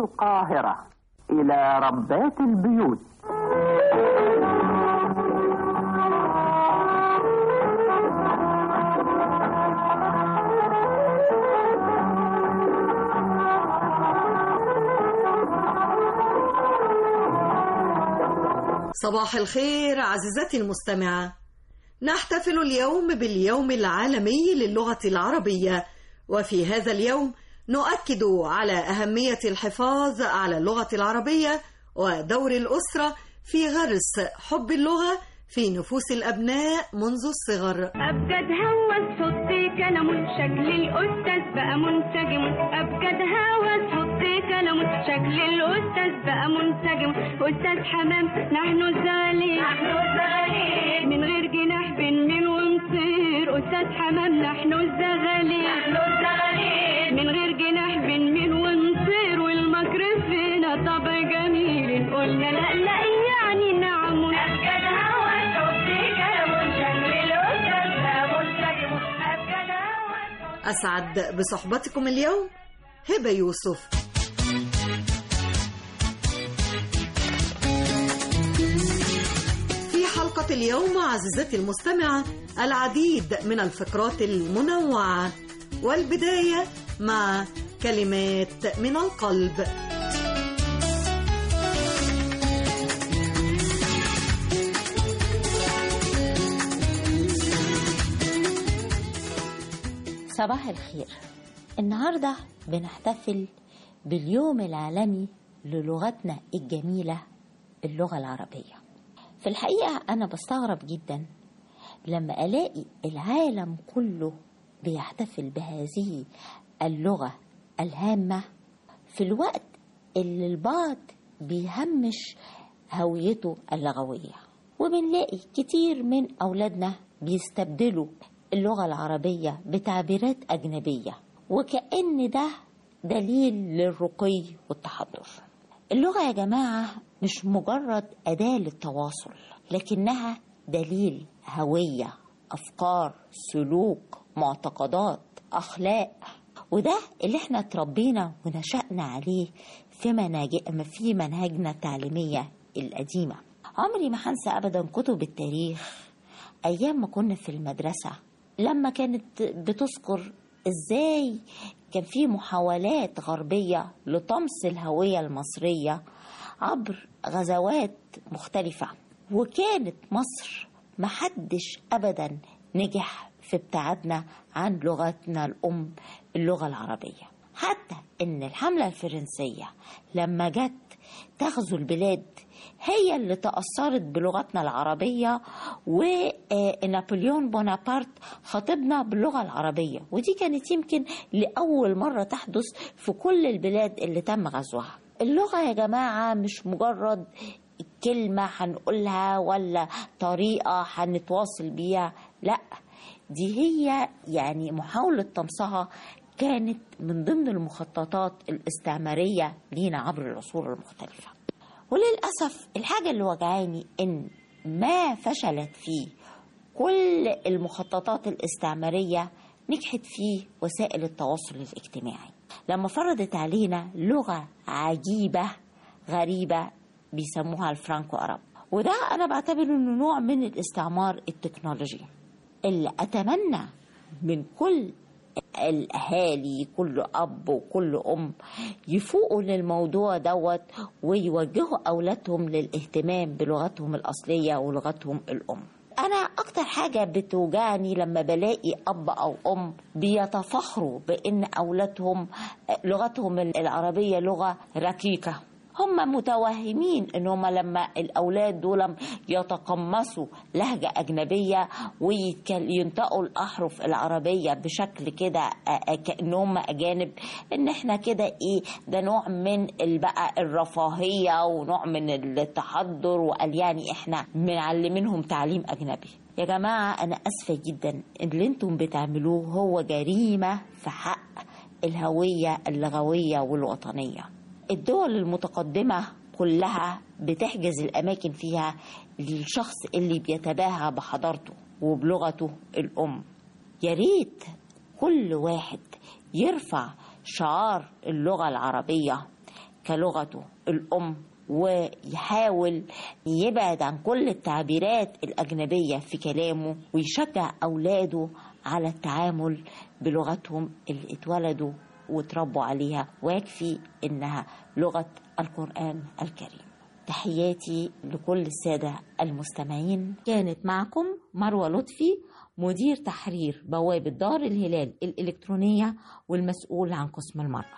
القاهرة إلى ربات البيوت صباح الخير عزيزتي المستمعة نحتفل اليوم باليوم العالمي للغة العربية وفي هذا اليوم نؤكد على أهمية الحفاظ على اللغة العربية ودور الأسرة في غرس حب اللغة في نفوس الأبناء منذ الصغر أبجد هوس حطي كلام شكل الأستاذ بقى منسجم أبجد هوس حطي كلام شكل الأستاذ بقى منسجم أستاذ حمام نحن الزغالين نحن الزغالين من غير جناح بنميل ونطير أستاذ حمام نحن الزغالين نحن الزغالين من غير جناح بنميل ونطير والمكر فينا طبع جميل قلنا لا لا يعني نعم أبجد هوس حطي كلام شكل الأستاذ بقى منسجم أبجد هوس أسعد بصحبتكم اليوم هبة يوسف في حلقة اليوم عزيزتي المستمعة العديد من الفقرات المنوعة والبداية مع كلمات من القلب صباح الخير النهاردة بنحتفل باليوم العالمي للغتنا الجميلة اللغة العربية في الحقيقة أنا بستغرب جدا لما ألاقي العالم كله بيحتفل بهذه اللغة الهامة في الوقت اللي البعض بيهمش هويته اللغوية وبنلاقي كتير من أولادنا بيستبدلوا اللغة العربية بتعبيرات أجنبية وكأن ده دليل للرقي والتحضر اللغة يا جماعة مش مجرد أداة للتواصل لكنها دليل هوية أفكار سلوك معتقدات أخلاق وده اللي احنا اتربينا ونشأنا عليه في مناج... في منهجنا التعليمية القديمة عمري ما هنسى أبدا كتب التاريخ أيام ما كنا في المدرسة لما كانت بتذكر ازاي كان في محاولات غربية لطمس الهوية المصرية عبر غزوات مختلفة وكانت مصر محدش أبدا نجح في ابتعادنا عن لغتنا الأم اللغة العربية حتى إن الحملة الفرنسية لما جت تغزو البلاد هي اللي تأثرت بلغتنا العربية ونابليون بونابرت خاطبنا باللغة العربية ودي كانت يمكن لأول مرة تحدث في كل البلاد اللي تم غزوها اللغة يا جماعة مش مجرد كلمة هنقولها ولا طريقة هنتواصل بيها لا دي هي يعني محاولة طمسها كانت من ضمن المخططات الاستعمارية لينا عبر العصور المختلفة وللأسف الحاجة اللي وجعاني إن ما فشلت فيه كل المخططات الاستعمارية نجحت فيه وسائل التواصل الاجتماعي لما فرضت علينا لغة عجيبة غريبة بيسموها الفرانكو أراب وده أنا بعتبره إنه نوع من الاستعمار التكنولوجي اللي أتمنى من كل الأهالي كل أب وكل أم يفوقوا للموضوع دوت ويوجهوا أولادهم للاهتمام بلغتهم الأصلية ولغتهم الأم أنا أكتر حاجة بتوجعني لما بلاقي أب أو أم بيتفخروا بأن أولادهم لغتهم العربية لغة ركيكة هم متوهمين ان هم لما الاولاد دول يتقمصوا لهجه اجنبيه وينطقوا الاحرف العربيه بشكل كده كانهم اجانب ان احنا كده ايه ده نوع من بقى الرفاهيه ونوع من التحضر وقال يعني احنا معلمينهم تعليم اجنبي يا جماعه انا اسفه جدا اللي انتم بتعملوه هو جريمه في حق الهويه اللغويه والوطنيه الدول المتقدمة كلها بتحجز الأماكن فيها للشخص اللي بيتباهى بحضارته وبلغته الأم يا ريت كل واحد يرفع شعار اللغة العربية كلغته الأم ويحاول يبعد عن كل التعبيرات الأجنبية في كلامه ويشجع أولاده على التعامل بلغتهم اللي اتولدوا وتربوا عليها ويكفي إنها لغة القرآن الكريم تحياتي لكل السادة المستمعين كانت معكم مروة لطفي مدير تحرير بوابة دار الهلال الإلكترونية والمسؤول عن قسم المرأة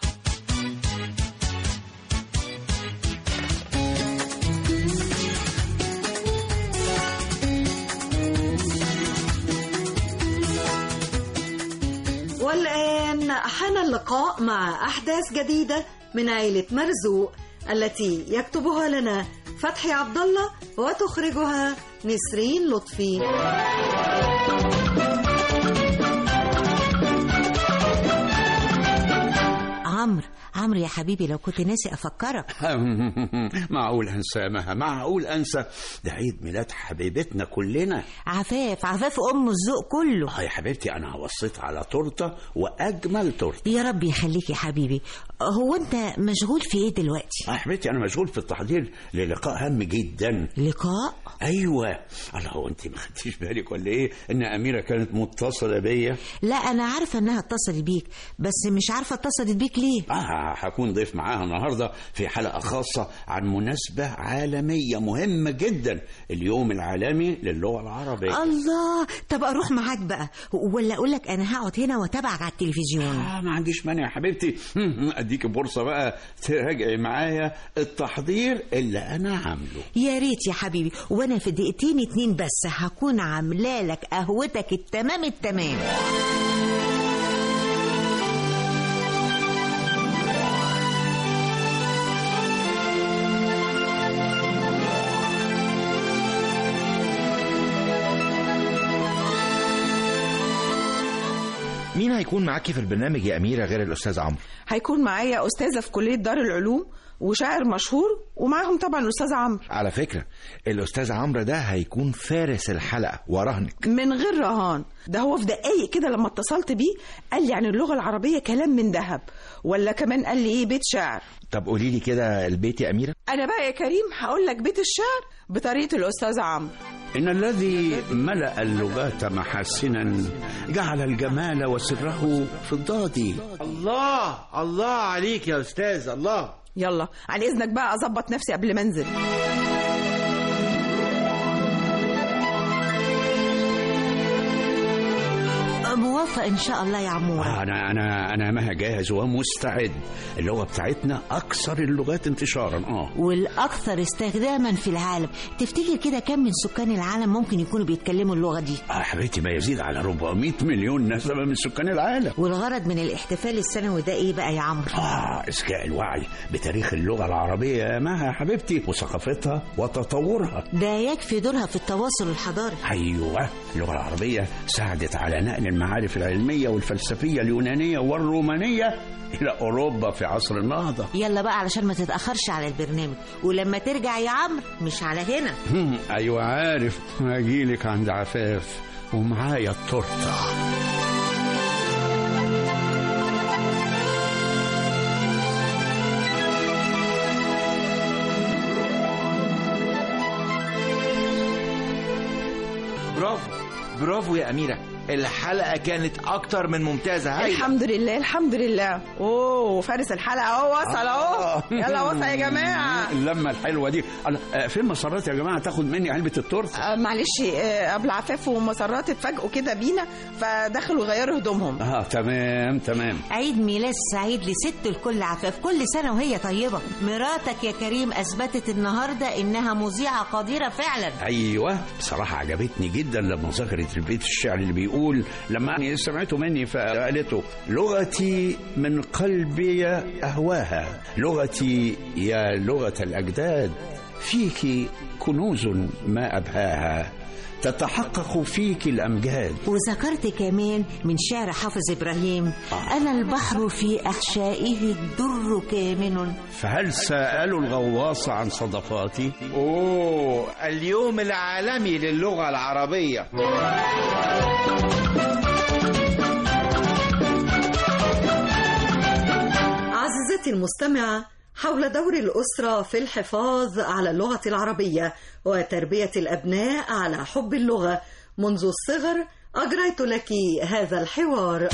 والآن حان اللقاء مع أحداث جديدة من عائلة مرزوق التي يكتبها لنا فتحي عبد الله وتخرجها نسرين لطفي عمرو عمرو يا حبيبي لو كنت ناسي افكرك معقول انسى مها معقول انسى ده عيد ميلاد حبيبتنا كلنا عفاف عفاف ام الذوق كله اه يا حبيبتي انا وصيت على تورته واجمل تورته يا رب يخليك يا حبيبي هو انت مشغول في ايه دلوقتي اه يا حبيبتي انا مشغول في التحضير للقاء هام جدا لقاء ايوه الله هو انت ما خدتيش بالك ولا ايه ان اميره كانت متصله بيا لا انا عارفه انها اتصلت بيك بس مش عارفه اتصلت بيك ليه اه هكون ضيف معاها النهارده في حلقه خاصه عن مناسبه عالميه مهمه جدا اليوم العالمي للغه العربيه الله طب اروح معاك بقى ولا اقول لك انا هقعد هنا واتابعك على التلفزيون آه ما عنديش مانع يا حبيبتي اديك فرصه بقى تراجعي معايا التحضير اللي انا عامله يا ريت يا حبيبي وانا في دقيقتين اتنين بس هكون عامله لك قهوتك التمام التمام مين هيكون معاكي في البرنامج يا أميرة غير الأستاذ عمرو؟ هيكون معايا أستاذة في كلية دار العلوم وشاعر مشهور ومعاهم طبعا الأستاذ عمرو على فكرة الأستاذ عمرو ده هيكون فارس الحلقة وراهنك من غير رهان ده هو في دقايق كده لما اتصلت بيه قال لي عن اللغة العربية كلام من ذهب ولا كمان قال لي ايه بيت شعر طب قولي لي كده البيت يا أميرة أنا بقى يا كريم هقول لك بيت الشعر بطريقة الأستاذ عمرو إن الذي ملأ اللغات محاسنا جعل الجمال وسره في الضاد الله الله عليك يا أستاذ الله يلا عن إذنك بقى أظبط نفسي قبل ما أنزل موافق ان شاء الله يا عمور آه أنا أنا أنا مها جاهز ومستعد اللغة بتاعتنا أكثر اللغات انتشارا آه والاكثر استخداما في العالم تفتكر كده كم من سكان العالم ممكن يكونوا بيتكلموا اللغه دي آه حبيبتي ما يزيد على 400 مليون نسمة من سكان العالم والغرض من الاحتفال السنوي ده ايه بقى يا عمرو آه إسكاء الوعي بتاريخ اللغة العربية يا مها حبيبتي وثقافتها وتطورها ده يكفي دورها في التواصل الحضاري أيوة اللغة العربية ساعدت على نقل المعارف العلمية والفلسفية اليونانية والرومانية إلى أوروبا في عصر النهضة يلا بقى علشان ما تتاخرش على البرنامج ولما ترجع يا عمرو مش على هنا هم، أيوة عارف هجيلك عند عفاف ومعايا التورتة برافو برافو يا أميرة الحلقة كانت أكتر من ممتازة هايلة. الحمد لله الحمد لله اوه فارس الحلقة اهو وصل اهو يلا وصل يا جماعة اللمة الحلوة دي أنا- آه، فين مسارات يا جماعة تاخد مني علبة التورتة آه، معلش آه، ابو عفاف ومسرات اتفاجئوا كده بينا فدخلوا يغيروا هدومهم اه تمام تمام عيد ميلاد سعيد لست الكل عفاف كل سنة وهي طيبة مراتك يا كريم أثبتت النهاردة إنها مذيعة قديرة فعلا ايوه بصراحه عجبتني جدا لما ذكرت البيت الشعر اللي بيقول لما يعني سمعته مني فقالته لغتي من قلبي اهواها لغتي يا لغه الاجداد فيك كنوز ما ابهاها تتحقق فيك الامجاد وذكرت كمان من شعر حافظ إبراهيم أنا البحر في أحشائه الدر كامن فهل سالوا الغواص عن صدفاتي أوه اليوم العالمي للغة العربية عزيزتي المستمعة حول دور الأسرة في الحفاظ على اللغة العربية وتربية الأبناء على حب اللغة منذ الصغر أجريت لك هذا الحوار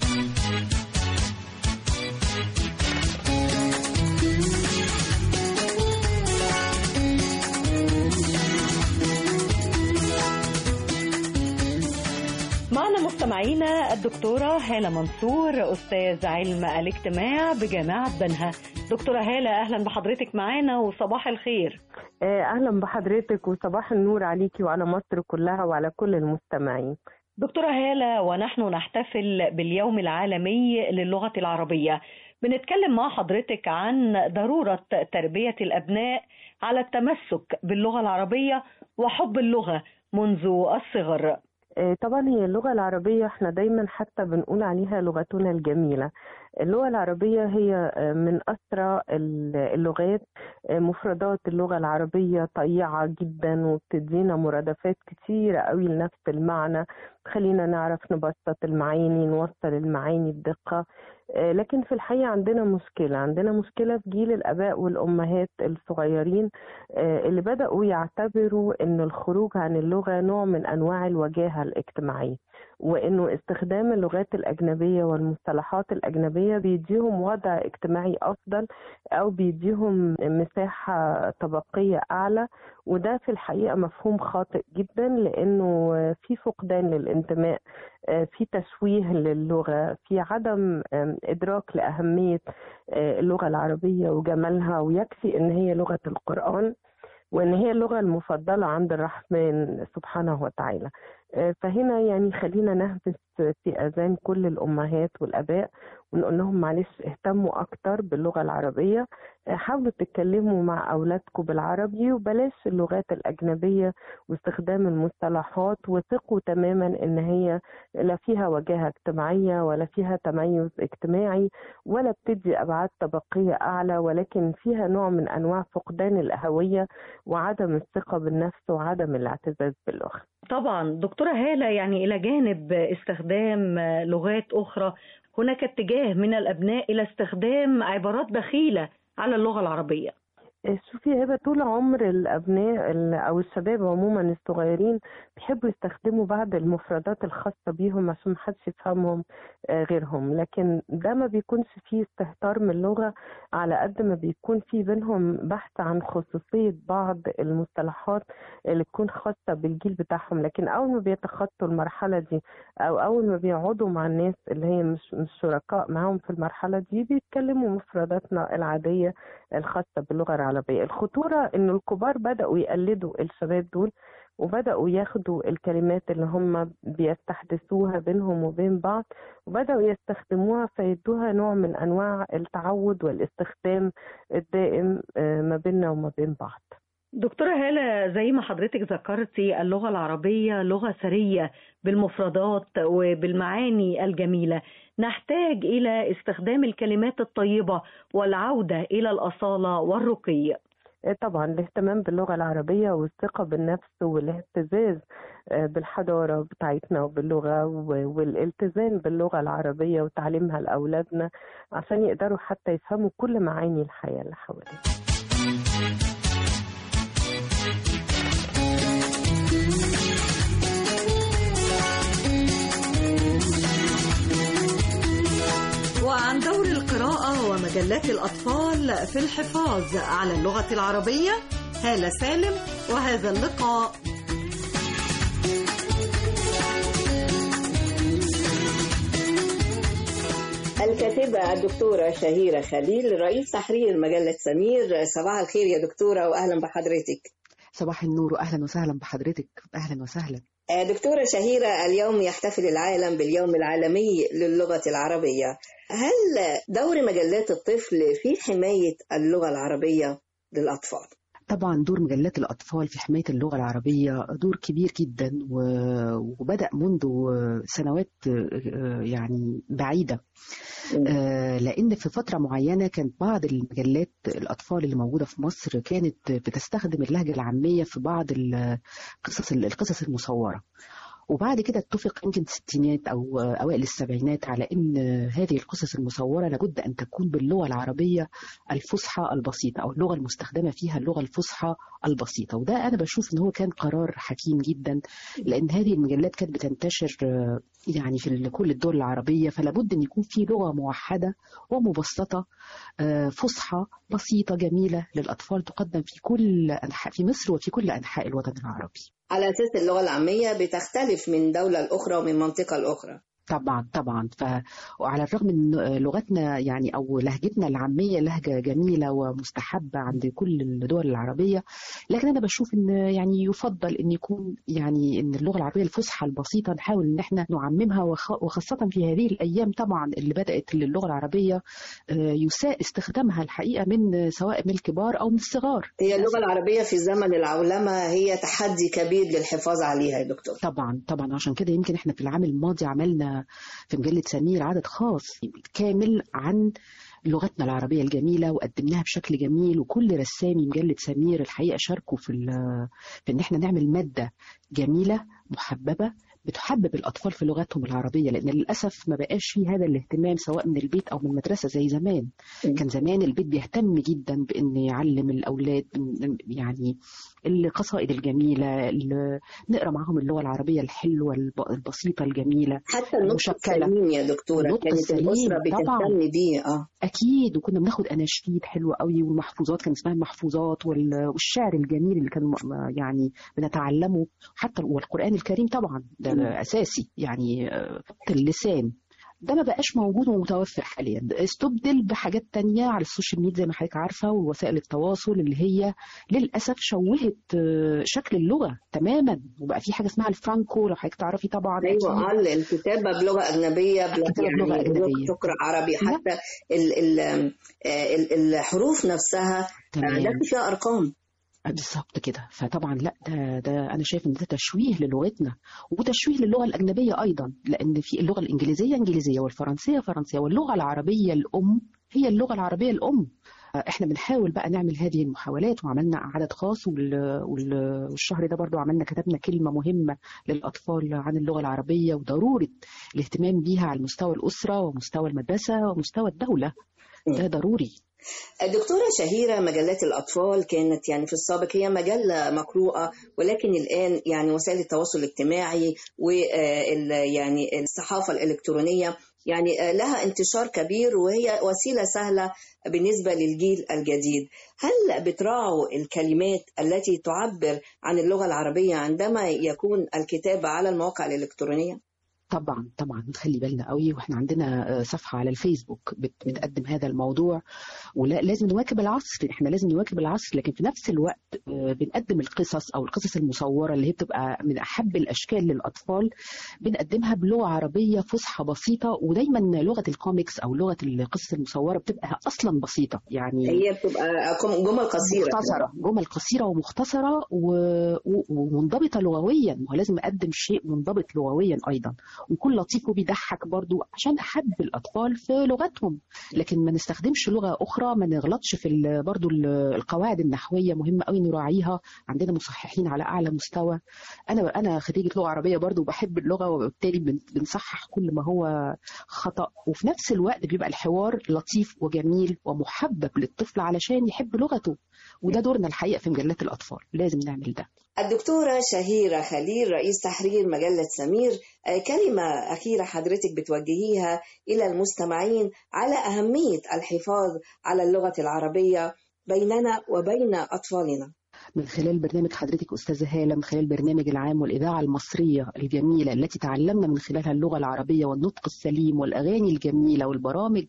معنا مستمعينا الدكتورة هالة منصور أستاذ علم الاجتماع بجامعة بنها دكتورة هالة أهلا بحضرتك معانا وصباح الخير اهلا بحضرتك وصباح النور عليكي وعلى مصر كلها وعلى كل المستمعين دكتورة هالة ونحن نحتفل باليوم العالمي للغة العربية بنتكلم مع حضرتك عن ضرورة تربية الأبناء على التمسك باللغة العربية وحب اللغة منذ الصغر آه، طبعا هي اللغة العربية احنا دايما حتى بنقول عليها لغتنا الجميلة اللغة العربية هي آه، من أسرى ال- اللغات آه، مفردات اللغة العربية طيعة جدا وبتدينا مرادفات كتيرة قوي لنفس المعنى تخلينا نعرف نبسط المعاني نوصل المعاني بدقة آه، لكن في الحقيقة عندنا مشكلة عندنا مشكلة في جيل الآباء والأمهات الصغيرين آه، اللي بدأوا يعتبروا أن الخروج عن اللغة نوع من أنواع الوجاهة الاجتماعية وأنه استخدام اللغات الأجنبية والمصطلحات الأجنبية بيديهم وضع اجتماعي أفضل أو بيديهم مساحة طبقية أعلى وده في الحقيقة مفهوم خاطئ جدا لأنه في فقدان للانتماء آه، في تشويه للغة في عدم آم، إدراك لأهمية آه، اللغة العربية وجمالها ويكفي إن هي لغة القرآن وإن هي اللغة المفضلة عند الرحمن سبحانه وتعالى آه، فهنا يعني خلينا نهبس في أذان كل الأمهات والآباء ونقول لهم معلش اهتموا أكتر باللغة العربية آه، حاولوا تتكلموا مع أولادكم بالعربي وبلاش اللغات الأجنبية واستخدام المصطلحات وثقوا تماما إن هي لا فيها وجاهة اجتماعية ولا فيها تميز اجتماعي ولا بتدي أبعاد طبقية أعلى ولكن فيها نوع من أنواع فقدان الهوية وعدم الثقة بالنفس وعدم الاعتزاز باللغة طبعا دكتورة هالة يعني إلى جانب استخدام لغات أخرى هناك اتجاه من الأبناء إلى استخدام عبارات بخيلة على اللغة العربية شوفي هبه طول عمر الابناء ال- او الشباب عموما الصغيرين بيحبوا يستخدموا بعض المفردات الخاصه بيهم عشان محدش يفهمهم آه، غيرهم لكن ده ما بيكونش فيه استهتار من اللغه على قد ما بيكون في بينهم بحث عن خصوصيه بعض المصطلحات اللي تكون خاصه بالجيل بتاعهم لكن اول ما بيتخطوا المرحله دي او اول ما بيقعدوا مع الناس اللي هي مش مش شركاء معاهم في المرحله دي بيتكلموا مفرداتنا العاديه الخاصة باللغة العربية الخطورة إنه الكبار بدأوا يقلدوا الشباب دول وبدأوا ياخدوا الكلمات اللي هم بيستحدثوها بينهم وبين بعض وبدأوا يستخدموها فيدوها نوع من أنواع التعود والاستخدام الدائم آه، ما بيننا وما بين بعض دكتورة هالة زي ما حضرتك ذكرتي اللغة العربية لغة ثرية بالمفردات وبالمعاني الجميلة نحتاج إلى استخدام الكلمات الطيبة والعودة إلى الأصالة والرقي آه، طبعا الاهتمام باللغة العربية والثقة بالنفس والاهتزاز آه، بالحضارة بتاعتنا وباللغة و- والالتزام باللغة العربية وتعليمها لأولادنا عشان يقدروا حتى يفهموا كل معاني الحياة اللي حوالينا وعن دور القراءة ومجلات الأطفال في الحفاظ على اللغة العربية هالة سالم وهذا اللقاء الكاتبة الدكتورة شهيرة خليل رئيس تحرير مجلة سمير صباح الخير يا دكتورة وأهلا بحضرتك صباح النور واهلا وسهلا بحضرتك اهلا وسهلا آه، دكتورة شهيرة اليوم يحتفل العالم باليوم العالمي للغة العربية هل دور مجلات الطفل في حماية اللغة العربية للأطفال؟ طبعا دور مجلات الأطفال في حماية اللغة العربية دور كبير جدا و- وبدأ منذ سنوات آه، يعني بعيدة آه، لأن في فترة معينة كانت بعض المجلات الأطفال اللي موجودة في مصر كانت بتستخدم اللهجة العامية في بعض القصص القصص المصورة وبعد كده اتفق يمكن الستينات او اوائل السبعينات على ان هذه القصص المصوره لابد ان تكون باللغه العربيه الفصحى البسيطه او اللغه المستخدمه فيها اللغه الفصحى البسيطه وده انا بشوف ان هو كان قرار حكيم جدا لان هذه المجلات كانت بتنتشر آه، يعني في كل الدول العربيه فلا بد ان يكون في لغه موحده ومبسطه آه، فصحى بسيطه جميله للاطفال تقدم في كل انحاء في مصر وفي كل انحاء الوطن العربي على أساس اللغة العامية بتختلف من دولة لأخرى ومن منطقة لأخرى طبعا طبعا ف وعلى الرغم من لغتنا يعني او لهجتنا العاميه لهجه جميله ومستحبه عند كل الدول العربيه لكن انا بشوف ان يعني يفضل ان يكون يعني ان اللغه العربيه الفصحى البسيطه نحاول ان احنا نعممها وخ- وخاصه في هذه الايام طبعا اللي بدات اللغه العربيه آه، يساء استخدامها الحقيقه من سواء من الكبار او من الصغار هي اللغة العربية في زمن العولمة هي تحدي كبير للحفاظ عليها يا دكتور طبعا طبعا عشان كده يمكن احنا في العام الماضي عملنا في مجلة سمير عدد خاص كامل عن لغتنا العربية الجميلة وقدمناها بشكل جميل وكل رسامي مجلة سمير الحقيقة شاركوا في, ال- في ان احنا نعمل مادة جميلة محببة بتحبب الأطفال في لغتهم العربية لأن للأسف ما بقاش في هذا الاهتمام سواء من البيت أو من المدرسة زي زمان كان زمان البيت بيهتم جدا بأن يعلم الأولاد يعني القصائد الجميلة ال- نقرأ معاهم اللغة العربية الحلوة الب- البسيطة الجميلة حتى النطق المشكلة. السليم يا دكتورة النطق كانت السليم الأسرة طبعاً. بتهتم بيه اه اكيد وكنا بناخد اناشيد حلوه قوي والمحفوظات كان اسمها المحفوظات وال- والشعر الجميل اللي كان م- يعني بنتعلمه حتى والقران الكريم طبعا ده مم. اساسي يعني آه، اللسان ده ما بقاش موجود ومتوفر حاليا استبدل بحاجات تانية على السوشيال ميديا زي ما حضرتك عارفة ووسائل التواصل اللي هي للأسف شوهت آه، شكل اللغة تماما وبقى في حاجة اسمها الفرانكو لو حضرتك تعرفي طبعا ايوه أكيد. اه الكتابه بلغه اجنبيه بل- الكتابة بلغة يعني أجنبية. تقرا عربي حتى ال ال آه، ال- الحروف نفسها آه، تمام. ده فيها ارقام بالظبط كده فطبعا لا ده ده انا شايف ان ده تشويه للغتنا وتشويه للغه الاجنبيه ايضا لان في اللغه الانجليزيه انجليزيه والفرنسيه فرنسيه واللغه العربيه الام هي اللغه العربيه الام احنا بنحاول بقى نعمل هذه المحاولات وعملنا عدد خاص وال- وال- والشهر ده برضو عملنا كتبنا كلمة مهمة للأطفال عن اللغة العربية وضرورة الاهتمام بيها على مستوى الأسرة ومستوى المدرسة ومستوى الدولة ده ضروري الدكتورة شهيرة مجلات الأطفال كانت يعني في السابق هي مجلة مقروءة ولكن الآن يعني وسائل التواصل الاجتماعي وال يعني الصحافة الإلكترونية يعني آه، لها انتشار كبير وهي وسيلة سهلة بالنسبة للجيل الجديد هل بتراعوا الكلمات التي تعبر عن اللغة العربية عندما يكون الكتابة على المواقع الإلكترونية؟ طبعا طبعا نخلي بالنا قوي واحنا عندنا آه، صفحه على الفيسبوك بت- بتقدم هذا الموضوع ولازم نواكب العصر احنا لازم نواكب العصر لكن في نفس الوقت آه، بنقدم القصص او القصص المصوره اللي هي بتبقى من احب الاشكال للاطفال بنقدمها بلغه عربيه فصحى بسيطه ودايما لغه الكوميكس او لغه القصص المصوره بتبقى اصلا بسيطه يعني هي بتبقى جمل قصيرة مختصرة جمل قصيرة ومختصرة و... و... ومنضبطة لغويا ما هو لازم أقدم شيء منضبط لغويا أيضا ويكون لطيف وبيضحك برضو عشان أحب الأطفال في لغتهم لكن ما نستخدمش لغة أخرى ما نغلطش في ال... برضو ال- القواعد النحوية مهمة قوي نراعيها عندنا مصححين على أعلى مستوى أنا أنا خريجة لغة عربية برضو بحب اللغة وبالتالي بن... بنصحح كل ما هو خطأ وفي نفس الوقت بيبقى الحوار لطيف وجميل ومحبب للطفل علشان يحب لغته وده دورنا الحقيقة في مجلات الأطفال لازم نعمل ده الدكتورة شهيرة خليل رئيس تحرير مجلة سمير آه، كلمة أخيرة حضرتك بتوجهيها إلى المستمعين على أهمية الحفاظ على اللغة العربية بيننا وبين أطفالنا من خلال برنامج حضرتك أستاذة هالة من خلال برنامج العام والإذاعة المصرية الجميلة التي تعلمنا من خلالها اللغة العربية والنطق السليم والأغاني الجميلة والبرامج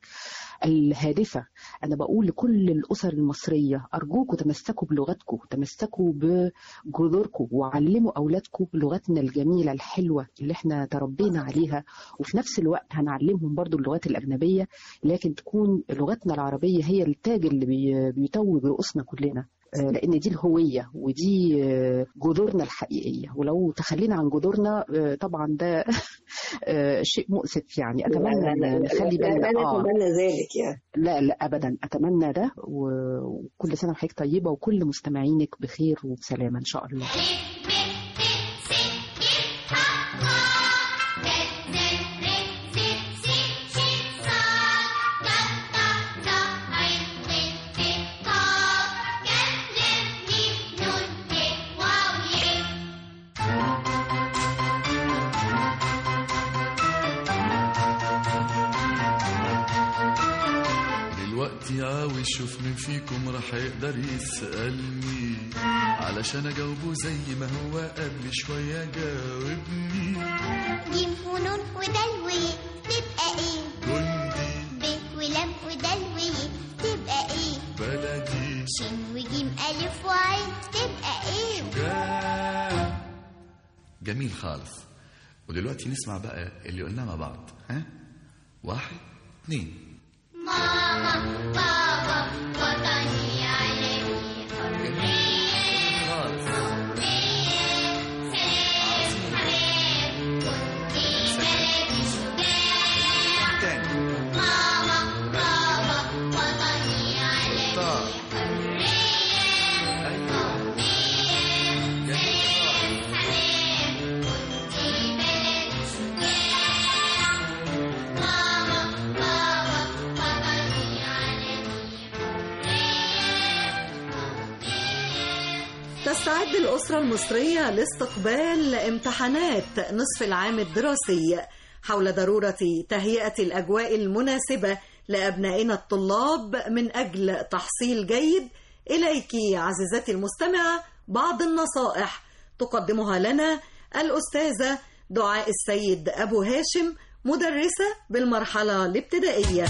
الهادفة أنا بقول لكل الأسر المصرية أرجوكم تمسكوا بلغتكم تمسكوا بجذوركم وعلموا أولادكم لغتنا الجميلة الحلوة اللي احنا تربينا عليها وفي نفس الوقت هنعلمهم برضو اللغات الأجنبية لكن تكون لغتنا العربية هي التاج اللي بي- بيتوج رؤوسنا كلنا آه، لان دي الهويه ودي آه، جذورنا الحقيقيه ولو تخلينا عن جذورنا آه، طبعا ده آه، شيء مؤسف يعني اتمنى لا- لا- ان نخلي لا- بالنا لا اه نتمنى ذلك يعني لا لا ابدا اتمنى ده و- وكل سنه وحضرتك طيبه وكل مستمعينك بخير وبسلامه ان شاء الله ونشوف مين فيكم راح يقدر يسألني علشان أجاوبه زي ما هو قبل شوية جاوبني جيم ونون ودلوي تبقى ايه جندي ب ولام ودلوي تبقى ايه بلدي شين وجيم الف وعين تبقى ايه شجاع جميل خالص ودلوقتي نسمع بقى اللي قلناه مع بعض ها واحد اتنين ماما بابا وطني عليكي حرية خالص أمنية سلام حبيب كنتي بلدي شجاع تاني ماما بابا وطني عليكي طار حرية أيوة أمنية جميل خالص حبيب كنتي بلدي شجاع ماما بابا وطني عليكي تستعد الأسرة المصرية لاستقبال امتحانات نصف العام الدراسي حول ضرورة تهيئة الأجواء المناسبة لأبنائنا الطلاب من أجل تحصيل جيد إليك عزيزتي المستمعة بعض النصائح تقدمها لنا الأستاذة دعاء السيد أبو هاشم مدرسة بالمرحلة الابتدائية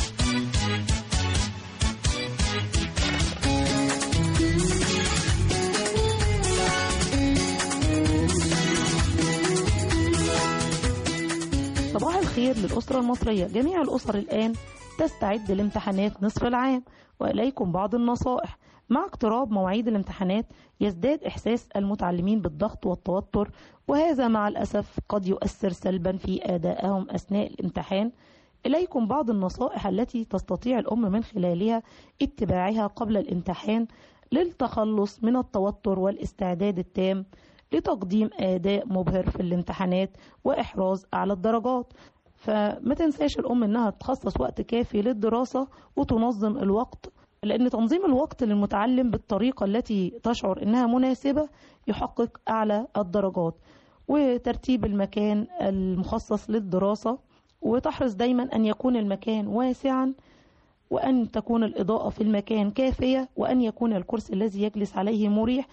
صباح الخير للأسرة المصرية جميع الأسر الآن تستعد لامتحانات نصف العام وإليكم بعض النصائح مع اقتراب مواعيد الامتحانات يزداد إحساس المتعلمين بالضغط والتوتر وهذا مع الأسف قد يؤثر سلبا في أدائهم أثناء الامتحان إليكم بعض النصائح التي تستطيع الأم من خلالها اتباعها قبل الامتحان للتخلص من التوتر والاستعداد التام لتقديم أداء مبهر في الامتحانات وإحراز أعلى الدرجات فما تنساش الأم إنها تخصص وقت كافي للدراسة وتنظم الوقت لأن تنظيم الوقت للمتعلم بالطريقة التي تشعر إنها مناسبة يحقق أعلى الدرجات وترتيب المكان المخصص للدراسة وتحرص دايما أن يكون المكان واسعا وأن تكون الإضاءة في المكان كافية وأن يكون الكرسي الذي يجلس عليه مريح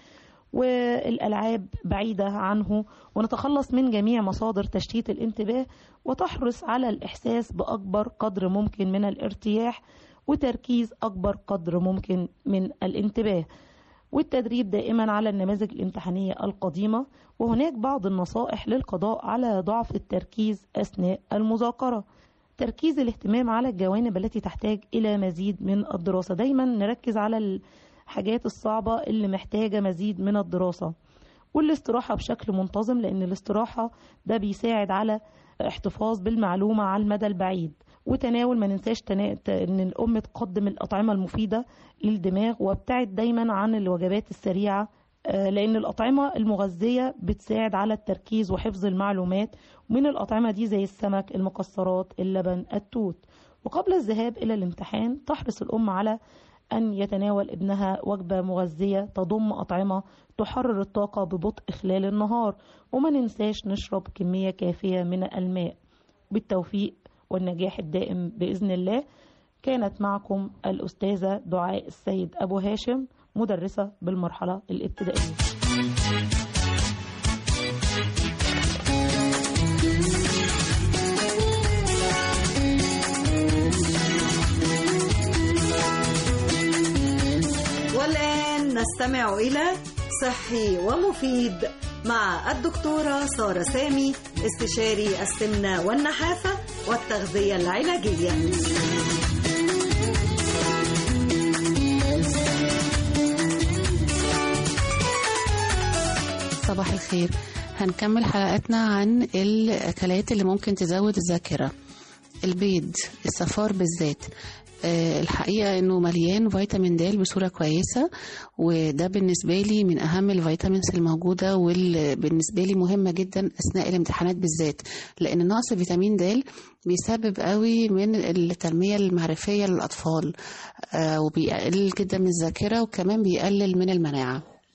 والألعاب بعيدة عنه ونتخلص من جميع مصادر تشتيت الانتباه وتحرص على الإحساس بأكبر قدر ممكن من الارتياح وتركيز أكبر قدر ممكن من الانتباه والتدريب دائما على النماذج الامتحانية القديمة وهناك بعض النصائح للقضاء على ضعف التركيز أثناء المذاكرة تركيز الاهتمام على الجوانب التي تحتاج إلى مزيد من الدراسة دايما نركز على الحاجات الصعبة اللي محتاجة مزيد من الدراسة والاستراحة بشكل منتظم لأن الاستراحة ده بيساعد على احتفاظ بالمعلومة على المدى البعيد وتناول ما ننساش تنا... ان الام تقدم الاطعمه المفيده للدماغ وابتعد دايما عن الوجبات السريعه لان الاطعمه المغذيه بتساعد على التركيز وحفظ المعلومات ومن الاطعمه دي زي السمك المكسرات اللبن التوت وقبل الذهاب الى الامتحان تحرص الام على أن يتناول ابنها وجبة مغذية تضم أطعمة تحرر الطاقة ببطء خلال النهار وما ننساش نشرب كمية كافية من الماء بالتوفيق والنجاح الدائم بإذن الله كانت معكم الأستاذة دعاء السيد أبو هاشم مدرسة بالمرحلة الابتدائية والآن نستمع إلى صحي ومفيد مع الدكتورة سارة سامي استشاري السمنة والنحافة والتغذية العلاجية صباح الخير هنكمل حلقتنا عن الأكلات اللي ممكن تزود الذاكرة البيض الصفار بالذات أه الحقيقة انه مليان فيتامين د بصورة كويسة وده بالنسبة لي من اهم الفيتامينز الموجودة وبالنسبة لي مهمة جدا اثناء الامتحانات بالذات لان نقص فيتامين د بيسبب قوي من التنمية المعرفية للاطفال أه وبيقلل جدا من الذاكرة وكمان بيقلل من المناعة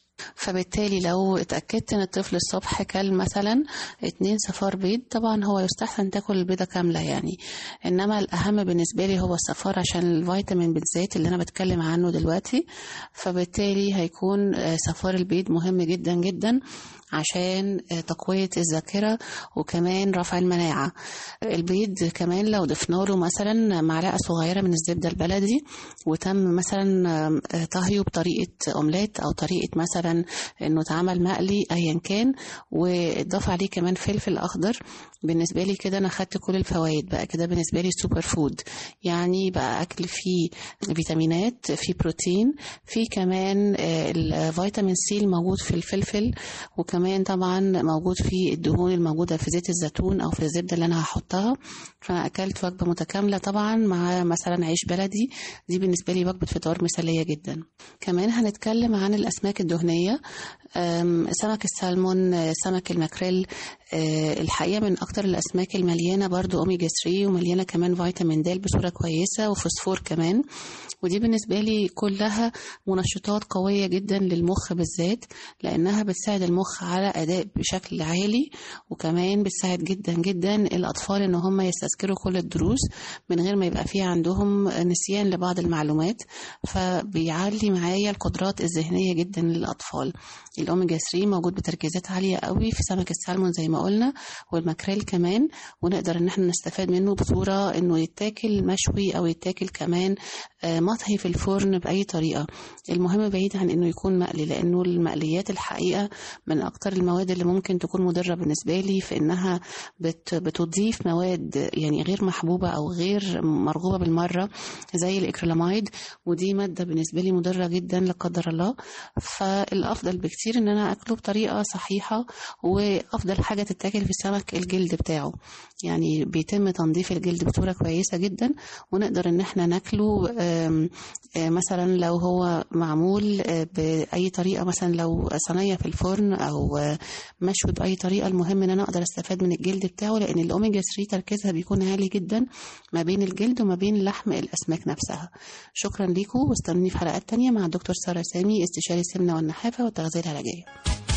فبالتالي لو اتأكدت ان الطفل الصبح كل مثلا اتنين صفار بيض طبعا هو يستحسن تاكل البيضة كاملة يعني انما الاهم بالنسبة لي هو الصفار عشان الفيتامين بالذات اللي انا بتكلم عنه دلوقتي فبالتالي هيكون آه، صفار البيض مهم جدا جدا عشان آه، تقوية الذاكرة وكمان رفع المناعة البيض كمان لو ضفنا له مثلا معلقة صغيرة من الزبدة البلدي وتم مثلا آه، طهيه بطريقة أومليت أو طريقة مثلا إنه اتعمل مقلي أيا كان وإضاف عليه كمان فلفل أخضر بالنسبة لي كده أنا خدت كل الفوائد بقى كده بالنسبة لي سوبر فود يعني بقى أكل فيه فيتامينات فيه بروتين فيه كمان آه، الفيتامين سي الموجود في الفلفل وكمان طبعا موجود في الدهون الموجودة في زيت الزيتون أو في الزبدة اللي أنا هحطها فأنا أكلت وجبة متكاملة طبعا مع مثلا عيش بلدي دي بالنسبة لي وجبة فطار مثالية جدا كمان هنتكلم عن الأسماك الدهنية أم، سمك السلمون آه، سمك الماكريل آه، الحقيقة من أكتر الأسماك المليانة برضو أوميجا 3 ومليانة كمان فيتامين د بصورة كويسة وفوسفور كمان ودي بالنسبة لي كلها منشطات قوية جدا للمخ بالذات لأنها بتساعد المخ على أداء بشكل عالي وكمان بتساعد جدا جدا الأطفال إن هم يستذكروا كل الدروس من غير ما يبقى في عندهم نسيان لبعض المعلومات فبيعلي معايا القدرات الذهنية جدا للأطفال الأوميجا 3 موجود بتركيزات عالية قوي في سمك السلمون زي ما قلنا والماكريل كمان ونقدر ان احنا نستفاد منه بصورة انه يتاكل مشوي او يتاكل كمان آه، مطهي في الفرن بأي طريقة المهم بعيد عن انه يكون مقلي لانه المقليات الحقيقة من اكتر المواد اللي ممكن تكون مضرة بالنسبة لي في انها بت بتضيف مواد يعني غير محبوبة او غير مرغوبة بالمرة زي الاكريلاميد ودي مادة بالنسبة لي مضرة جدا لا قدر الله فالافضل بكتير ان انا اكله بطريقة صحيحة وافضل حاجة تتاكل في السمك الجلد بتاعه يعني بيتم تنظيف الجلد بصورة كويسة جدا ونقدر ان احنا ناكله آم، آه، مثلا لو هو معمول آه، بأي طريقة مثلا لو صينية في الفرن أو آه، مشوي بأي طريقة المهم إن أنا أقدر أستفاد من الجلد بتاعه لأن الأوميجا 3 تركيزها بيكون عالي جدا ما بين الجلد وما بين لحم الأسماك نفسها شكرا ليكم واستنوني في حلقات تانية مع الدكتور سارة سامي استشاري السمنة والنحافة والتغذية العلاجية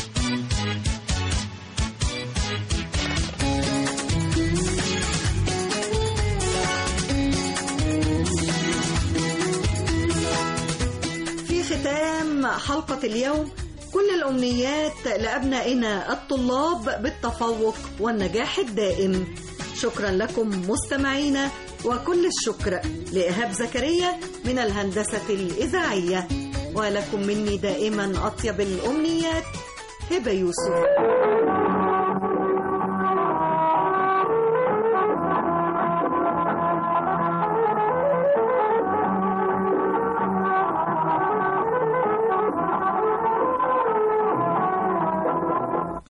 في ختام حلقة اليوم كل الأمنيات لأبنائنا الطلاب بالتفوق والنجاح الدائم شكرا لكم مستمعينا وكل الشكر لإيهاب زكريا من الهندسة الإذاعية ولكم مني دائما أطيب الأمنيات هبة يوسف